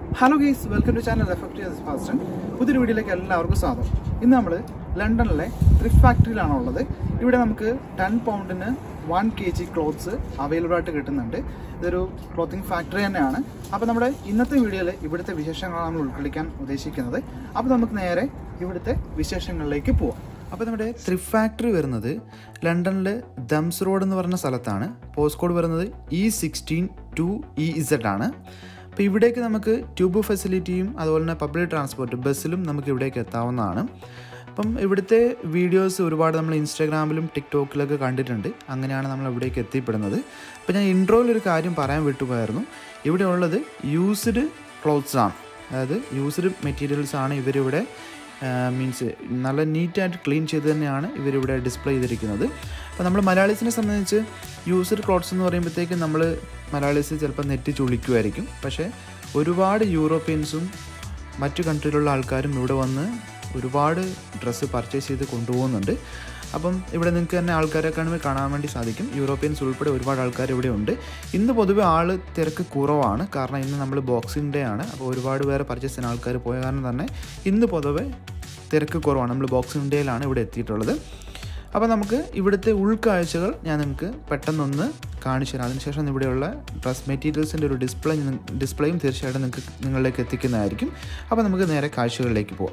hello guys welcome to channel F F T ഫാസ്റ്റൻ പുതിയൊരു വീഡിയോയിലേക്ക് എല്ലാവർക്കും സ്വാഗതം ഇന്ന് നമ്മൾ ലണ്ടനിലെ ത്രിഫ്റ്റ് ഫാക്ടറിയിലാണ് ഉള്ളത് ഇവിടെ നമുക്ക് ടെൻ പൗണ്ടിന് one K G clothes available ആയിട്ട് കിട്ടുന്നുണ്ട് ഇതൊരു ക്ലോത്തിങ് ഫാക്ടറി തന്നെയാണ് അപ്പോൾ നമ്മുടെ ഇന്നത്തെ വീഡിയോയിൽ ഇവിടുത്തെ വിശേഷങ്ങളാണ് നമ്മൾ ഉൾക്കൊള്ളിക്കാൻ ഉദ്ദേശിക്കുന്നത് അപ്പോൾ നമുക്ക് നേരെ ഇവിടുത്തെ വിശേഷങ്ങളിലേക്ക് പോവാം അപ്പോൾ നമ്മുടെ ത്രിഫ്റ്റ് ഫാക്ടറി വരുന്നത് ലണ്ടനിൽ ദംസ് റോഡ് എന്ന് പറഞ്ഞ സ്ഥലത്താണ് പോസ്റ്റ് കോഡ് വരുന്നത് E sixteen two E Z ആണ് അപ്പോൾ ഇവിടേക്ക് നമുക്ക് ട്യൂബ് ഫെസിലിറ്റിയും അതുപോലെ തന്നെ പബ്ലിക് ട്രാൻസ്പോർട്ട് ബസ്സിലും നമുക്ക് ഇവിടേക്ക് എത്താവുന്നതാണ് അപ്പം ഇവിടുത്തെ വീഡിയോസ് ഒരുപാട് നമ്മൾ ഇൻസ്റ്റാഗ്രാമിലും ടിക്ടോക്കിലൊക്കെ കണ്ടിട്ടുണ്ട് അങ്ങനെയാണ് നമ്മൾ ഇവിടേക്ക് എത്തിപ്പെടുന്നത് അപ്പോൾ ഞാൻ ഇൻട്രോയിൽ ഒരു കാര്യം പറയാൻ വിട്ടുപോയായിരുന്നു ഇവിടെ ഉള്ളത് യൂസ്ഡ് ക്ലോത്ത്സ് ആണ് അതായത് യൂസ്ഡ് മെറ്റീരിയൽസ് ആണ് ഇവരിവിടെ മീൻസ് നല്ല നീറ്റായിട്ട് ക്ലീൻ ചെയ്ത് തന്നെയാണ് ഇവരിവിടെ ഡിസ്പ്ലേ ചെയ്തിരിക്കുന്നത് അപ്പോൾ നമ്മൾ മലയാളീസിനെ സംബന്ധിച്ച് യൂസ്ഡ് ക്ലോത്ത്സ് എന്ന് പറയുമ്പോഴത്തേക്കും നമ്മൾ മലയാളീസ് ചിലപ്പോൾ നെറ്റ് ചുളിക്കുമായിരിക്കും പക്ഷേ ഒരുപാട് യൂറോപ്യൻസും മറ്റു കൺട്രിയിലുള്ള ആൾക്കാരും ഇവിടെ വന്ന് ഒരുപാട് ഡ്രസ്സ് പർച്ചേസ് ചെയ്ത് കൊണ്ടുപോകുന്നുണ്ട് അപ്പം ഇവിടെ നിങ്ങൾക്ക് തന്നെ ആൾക്കാരെ കാണുമ്പോൾ കാണാൻ വേണ്ടി സാധിക്കും യൂറോപ്യൻസ് ഉൾപ്പെടെ ഒരുപാട് ആൾക്കാർ ഇവിടെ ഉണ്ട് ഇന്ന് പൊതുവെ ആൾ തിരക്ക് കുറവാണ് കാരണം ഇന്ന് നമ്മൾ ബോക്സിംഗ് ഡേ ആണ് അപ്പോൾ ഒരുപാട് പേരെ പർച്ചേസ് ചെയ്യുന്ന ആൾക്കാർ പോയ കാരണം തന്നെ ഇന്ന് പൊതുവെ തിരക്ക് കുറവാണ് നമ്മൾ ബോക്സിംഗ് ഡേയിലാണ് ഇവിടെ എത്തിയിട്ടുള്ളത് അപ്പോൾ നമുക്ക് ഇവിടുത്തെ ഉൾക്കാഴ്ചകൾ ഞാൻ നിങ്ങൾക്ക് പെട്ടെന്നൊന്ന് കാണിച്ചു തരാം അതിനുശേഷം ഇവിടെയുള്ള ഡ്രസ് മെറ്റീരിയൽസിൻ്റെ ഒരു ഡിസ്പ്ലേ ഡിസ്പ്ലേയും തീർച്ചയായിട്ടും നിങ്ങൾക്ക് നിങ്ങളിലേക്ക് എത്തിക്കുന്നതായിരിക്കും അപ്പോൾ നമുക്ക് നേരെ കാഴ്ചകളിലേക്ക് പോവാം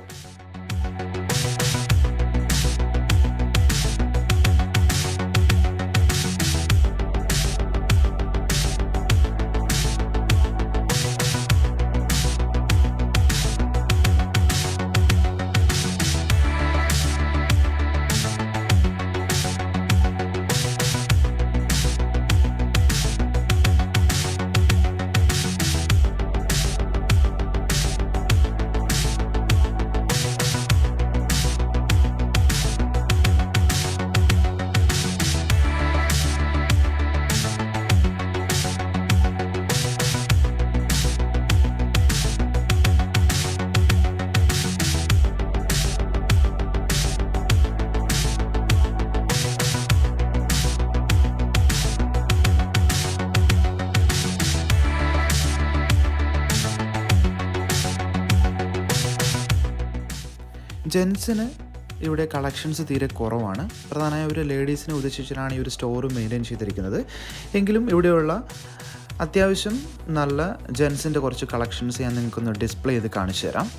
ജെൻസിന് ഇവിടെ കളക്ഷൻസ് തീരെ കുറവാണ് പ്രധാനമായും ഒരു ലേഡീസിനെ ഉദ്ദേശിച്ചിട്ടാണ് ഈ ഒരു സ്റ്റോർ മെയിൻറ്റെയിൻ ചെയ്തിരിക്കുന്നത് എങ്കിലും ഇവിടെയുള്ള അത്യാവശ്യം നല്ല ജെൻസിൻ്റെ കുറച്ച് കളക്ഷൻസ് ഞാൻ നിങ്ങൾക്കൊന്ന് ഡിസ്പ്ലേ ചെയ്ത് കാണിച്ചു തരാം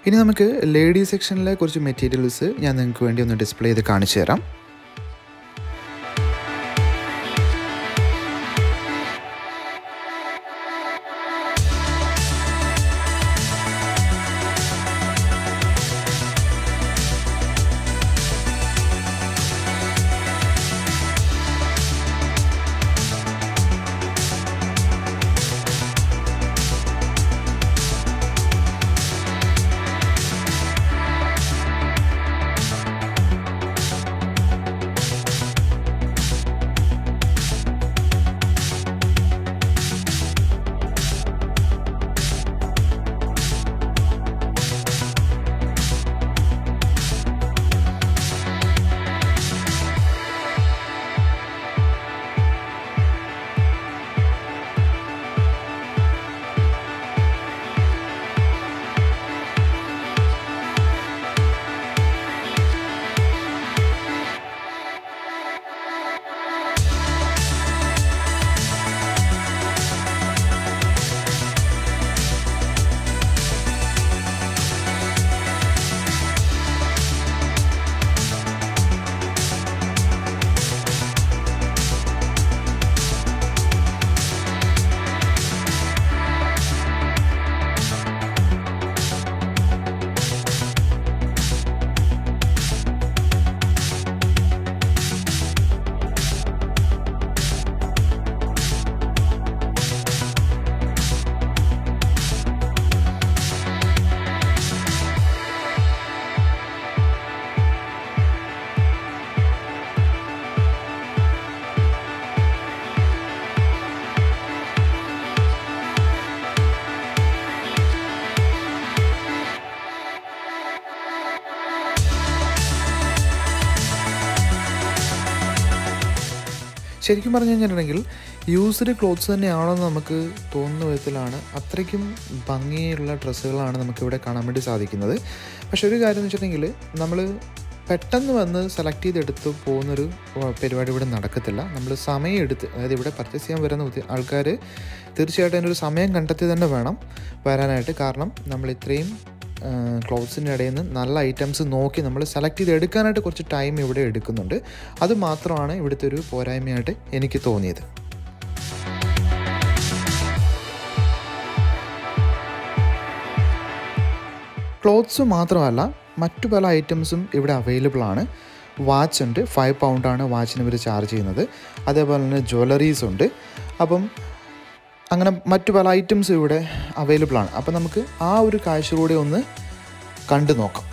ഇനി നമുക്ക് ലേഡീസ് സെക്ഷനിലെ കുറച്ച് മെറ്റീരിയൽസ് ഞാൻ നിങ്ങൾക്ക് വേണ്ടി ഒന്ന് ഡിസ്പ്ലേ ചെയ്ത് കാണിച്ചു തരാം ശരിക്കും പറഞ്ഞു കഴിഞ്ഞിട്ടുണ്ടെങ്കിൽ യൂസ്ഡ് ക്ലോത്ത്സ് തന്നെയാണെന്ന് നമുക്ക് തോന്നുന്ന വിധത്തിലാണ് അത്രയ്ക്കും ഭംഗിയുള്ള ഡ്രസ്സുകളാണ് നമുക്കിവിടെ കാണാൻ വേണ്ടി സാധിക്കുന്നത് പക്ഷെ ഒരു കാര്യം എന്ന് വെച്ചിട്ടുണ്ടെങ്കിൽ നമ്മൾ പെട്ടെന്ന് വന്ന് സെലക്ട് ചെയ്തെടുത്ത് പോകുന്നൊരു പരിപാടി ഇവിടെ നടക്കത്തില്ല നമ്മൾ സമയം എടുത്ത് അതായത് ഇവിടെ പർച്ചേസ് ചെയ്യാൻ വരുന്ന ഉദ്ദേ- ആൾക്കാർ തീർച്ചയായിട്ടും അതിനൊരു സമയം കണ്ടെത്തി തന്നെ വേണം വരാനായിട്ട് കാരണം നമ്മൾ ഇത്രയും ക്ലോത്ത്സിൻ്റെ ഇടയിൽ നിന്ന് നല്ല ഐറ്റംസ് നോക്കി നമ്മൾ സെലക്ട് ചെയ്ത് എടുക്കാനായിട്ട് കുറച്ച് ടൈം ഇവിടെ എടുക്കുന്നുണ്ട് അത് മാത്രമാണ് ഇവിടുത്തെ ഒരു പോരായ്മയായിട്ട് എനിക്ക് തോന്നിയത് ക്ലോത്ത്സ് മാത്രമല്ല മറ്റു പല ഐറ്റംസും ഇവിടെ അവൈലബിൾ ആണ് വാച്ച് ഉണ്ട് ഫൈവ് പൗണ്ടാണ് വാച്ചിന് ഇവർ ചാർജ് ചെയ്യുന്നത് അതേപോലെ തന്നെ ജ്വല്ലറീസ് ഉണ്ട് അപ്പം അങ്ങനെ മറ്റു പല ഐറ്റംസ് ഇവിടെ അവൈലബിൾ ആണ് അപ്പം നമുക്ക് ആ ഒരു കാഴ്ച കൂടെ ഒന്ന് കണ്ടു നോക്കാം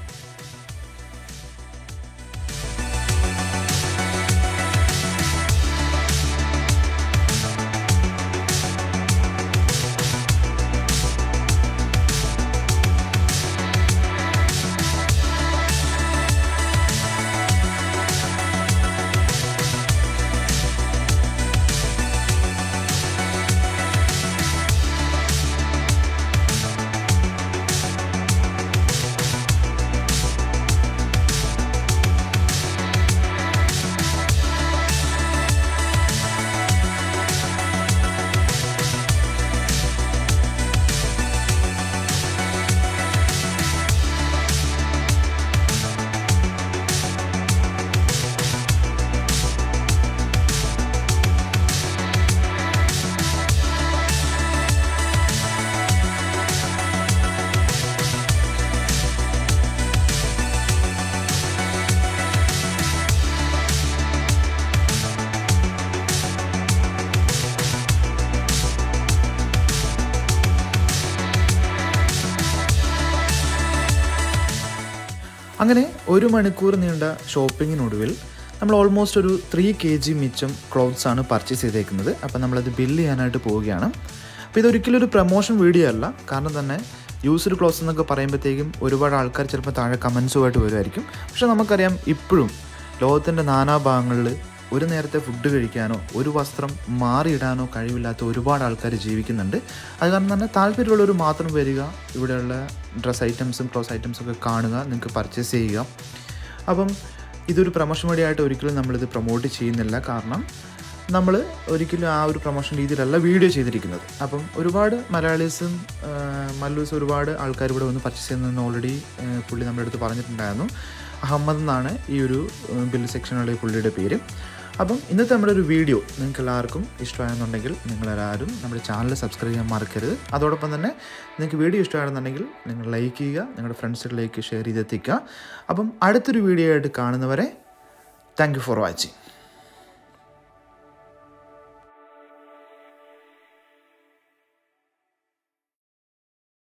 അങ്ങനെ ഒരു മണിക്കൂർ നീണ്ട ഷോപ്പിങ്ങിനൊടുവിൽ നമ്മൾ ഓൾമോസ്റ്റ് ഒരു ത്രീ കെ ജി മിച്ചം ക്ലോത്ത്സ് ആണ് പർച്ചേസ് ചെയ്തേക്കുന്നത് അപ്പം നമ്മളത് ബില്ല് ചെയ്യാനായിട്ട് പോവുകയാണ് അപ്പോൾ ഇതൊരിക്കലും ഒരു പ്രൊമോഷൻ വീഡിയോ അല്ല കാരണം തന്നെ യൂസ്ഡ് ക്ലോത്ത്സ് എന്നൊക്കെ പറയുമ്പോഴത്തേക്കും ഒരുപാട് ആൾക്കാർ ചിലപ്പോൾ താഴെ കമൻസുമായിട്ട് വരുമായിരിക്കും പക്ഷെ നമുക്കറിയാം ഇപ്പോഴും ലോകത്തിൻ്റെ നാനാഭാഗങ്ങളിൽ ഒരു നേരത്തെ ഫുഡ് കഴിക്കാനോ ഒരു വസ്ത്രം മാറിയിടാനോ കഴിവില്ലാത്ത ഒരുപാട് ആൾക്കാർ ജീവിക്കുന്നുണ്ട് അത് കാരണം തന്നെ താല്പര്യമുള്ളവർ മാത്രം വരിക ഇവിടെയുള്ള ഡ്രസ്സ് ഐറ്റംസും ക്ലോത്ത് ഐറ്റംസും ഒക്കെ കാണുക നിങ്ങൾക്ക് പർച്ചേസ് ചെയ്യുക അപ്പം ഇതൊരു പ്രൊമോഷൻ വഴിയായിട്ട് ഒരിക്കലും നമ്മളിത് പ്രൊമോട്ട് ചെയ്യുന്നില്ല കാരണം നമ്മൾ ഒരിക്കലും ആ ഒരു പ്രൊമോഷൻ രീതിയിലല്ല വീഡിയോ ചെയ്തിരിക്കുന്നത് അപ്പം ഒരുപാട് മലയാളീസും ആ, മല്ലൂസും ഒരുപാട് ആൾക്കാർ ഇവിടെ വന്ന് പർച്ചേസ് ചെയ്യുന്നതെന്ന് ഓൾറെഡി പുള്ളി നമ്മുടെ അടുത്ത് പറഞ്ഞിട്ടുണ്ടായിരുന്നു അഹമ്മദ് എന്നാണ് ഈ ഒരു ബില്ല് സെക്ഷനുള്ള ഈ പുള്ളിയുടെ പേര് അപ്പം ഇന്നത്തെ നമ്മുടെ ഒരു വീഡിയോ നിങ്ങൾക്ക് എല്ലാവർക്കും ഇഷ്ടമായെന്നുണ്ടെങ്കിൽ നിങ്ങളെല്ലാവരും നമ്മുടെ ചാനൽ സബ്സ്ക്രൈബ് ചെയ്യാൻ മറക്കരുത് അതോടൊപ്പം തന്നെ നിങ്ങൾക്ക് വീഡിയോ ഇഷ്ടമാണെന്നുണ്ടെങ്കിൽ നിങ്ങൾ ലൈക്ക് ചെയ്യുക നിങ്ങളുടെ ഫ്രണ്ട്സുകളിലേക്ക് ഷെയർ ചെയ്തെത്തിക്കുക അപ്പം അടുത്തൊരു വീഡിയോ ആയിട്ട് കാണുന്നവരെ താങ്ക് യു ഫോർ വാച്ചിങ്